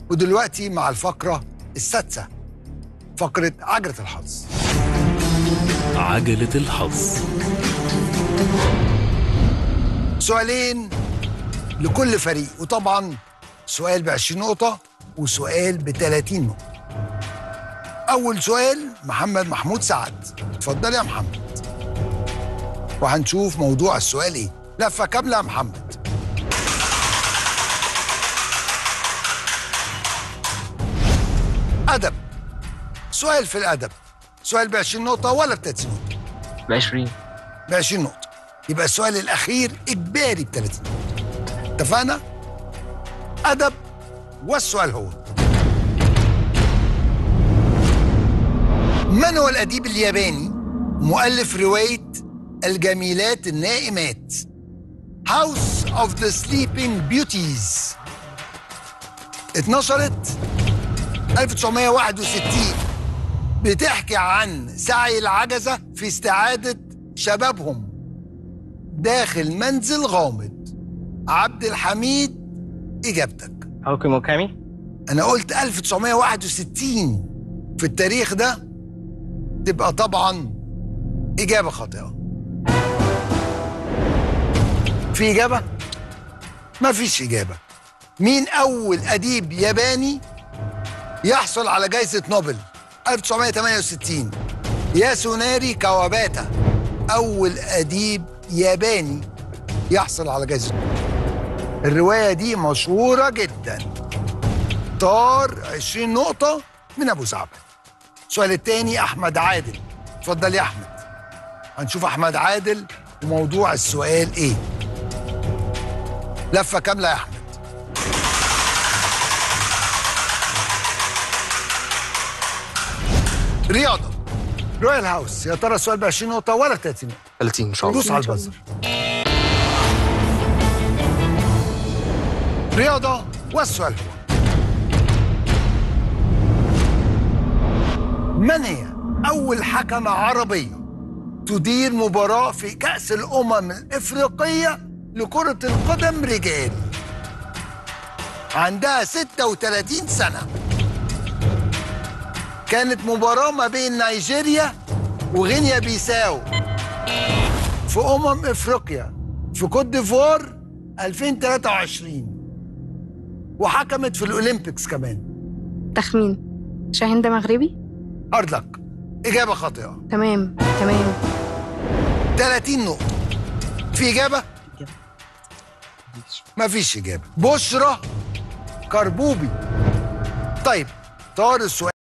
ودلوقتي مع الفقرة السادسة فقرة عجلة الحظ عجلة الحظ سؤالين لكل فريق وطبعا سؤال ب 20 نقطة وسؤال ب 30 نقطة أول سؤال محمد محمود سعد اتفضل يا محمد وهنشوف موضوع السؤال إيه لفة كاملة يا محمد أدب سؤال في الأدب سؤال ب 20 نقطة ولا ب 30 نقطة ب 20 ب 20 نقطة يبقى السؤال الأخير إجباري ب 30 نقطة اتفقنا؟ أدب والسؤال هو من هو الأديب الياباني مؤلف رواية الجميلات النائمات House of the Sleeping Beauties اتنشرت 1961 بتحكي عن سعي العجزة في استعادة شبابهم داخل منزل غامض عبد الحميد إجابتك هاوكي موكامي أنا قلت 1961 في التاريخ ده تبقى طبعا إجابة خاطئة في إجابة؟ ما فيش إجابة مين أول أديب ياباني يحصل على جائزة نوبل 1968 ياسوناري كواباتا أول أديب ياباني يحصل على جائزة نوبل الرواية دي مشهورة جدا طار 20 نقطة من أبو زعبل السؤال التاني أحمد عادل اتفضل يا أحمد هنشوف أحمد عادل وموضوع السؤال إيه لفة كاملة يا أحمد رياضة رويال هاوس يا ترى السؤال ب 20 نقطة ولا 30 نقطة 30 ان شاء الله دوس على البزر رياضة والسؤال هو من هي أول حكمة عربية تدير مباراة في كأس الأمم الإفريقية لكرة القدم رجال عندها 36 سنة كانت مباراة ما بين نيجيريا وغينيا بيساو في أمم إفريقيا في كوت ديفوار 2023 وحكمت في الأولمبيكس كمان تخمين شاهين ده مغربي هارد لك إجابة خاطئة تمام تمام 30 نقطة في إجابة؟ مفيش إجابة بشرى كربوبي طيب طار السؤال